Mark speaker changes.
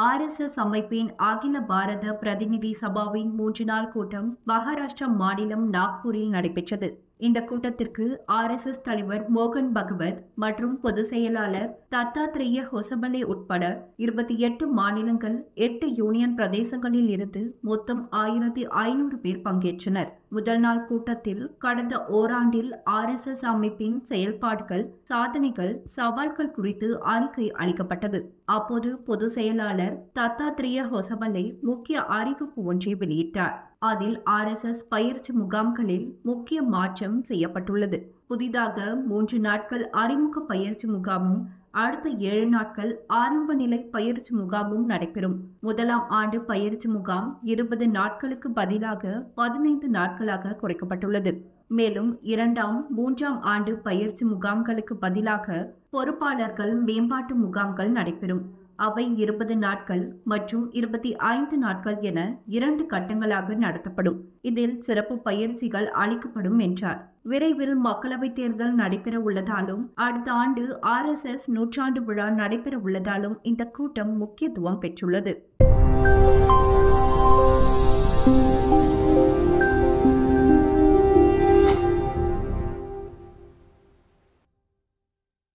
Speaker 1: RSS அமைப்பின் அகில பாரத பிரதிநிதி சபாவின் மூன்று நாள் கூட்டம் மகாராஷ்டிரா மாநிலம் நாக்பூரில் நடைபெற்றது இந்த கூட்டத்திற்கு ஆர்எஸ்எஸ் தலைவர் மோகன் பகவத் மற்றும் பொதுச் செயலாளர் தத்தாத்ரேய ஹொசபலே உட்பட இருபத்தி எட்டு மாநிலங்கள் எட்டு யூனியன் பிரதேசங்களில் இருந்து மொத்தம் ஆயிரத்தி ஐநூறு பேர் பங்கேற்றனர் முதல் நாள் கூட்டத்தில் கடந்த ஓராண்டில் ஆர்எஸ்எஸ் அமைப்பின் செயல்பாடுகள் சாதனைகள் சவால்கள் குறித்து அறிக்கை அளிக்கப்பட்டது அப்போது பொதுச் செயலாளர் தத்தாத்ரேய ஹொசபலே முக்கிய அறிவிப்பு ஒன்றை வெளியிட்டார் அதில் ஆர்எஸ்எஸ் பயிற்சி முகாம்களில் முக்கிய மாற்றம் செய்யப்பட்டுள்ளது புதிதாக மூன்று நாட்கள் அறிமுக பயிற்சி முகாமும் அடுத்த ஏழு நாட்கள் ஆரம்ப நிலை பயிற்சி முகாமும் நடைபெறும் முதலாம் ஆண்டு பயிற்சி முகாம் இருபது நாட்களுக்கு பதிலாக பதினைந்து நாட்களாக குறைக்கப்பட்டுள்ளது மேலும் இரண்டாம் மூன்றாம் ஆண்டு பயிற்சி முகாம்களுக்கு பதிலாக பொறுப்பாளர்கள் மேம்பாட்டு முகாம்கள் நடைபெறும் அவை இருபது நாட்கள் மற்றும் இருபத்தி ஐந்து நாட்கள் என இரண்டு கட்டங்களாக நடத்தப்படும் இதில் சிறப்பு பயிற்சிகள் அளிக்கப்படும் என்றார் விரைவில் மக்களவைத் தேர்தல் நடைபெற உள்ளதாலும் அடுத்த ஆண்டு ஆர்எஸ்எஸ் நூற்றாண்டு விழா நடைபெற உள்ளதாலும் இந்த கூட்டம் முக்கியத்துவம் பெற்றுள்ளது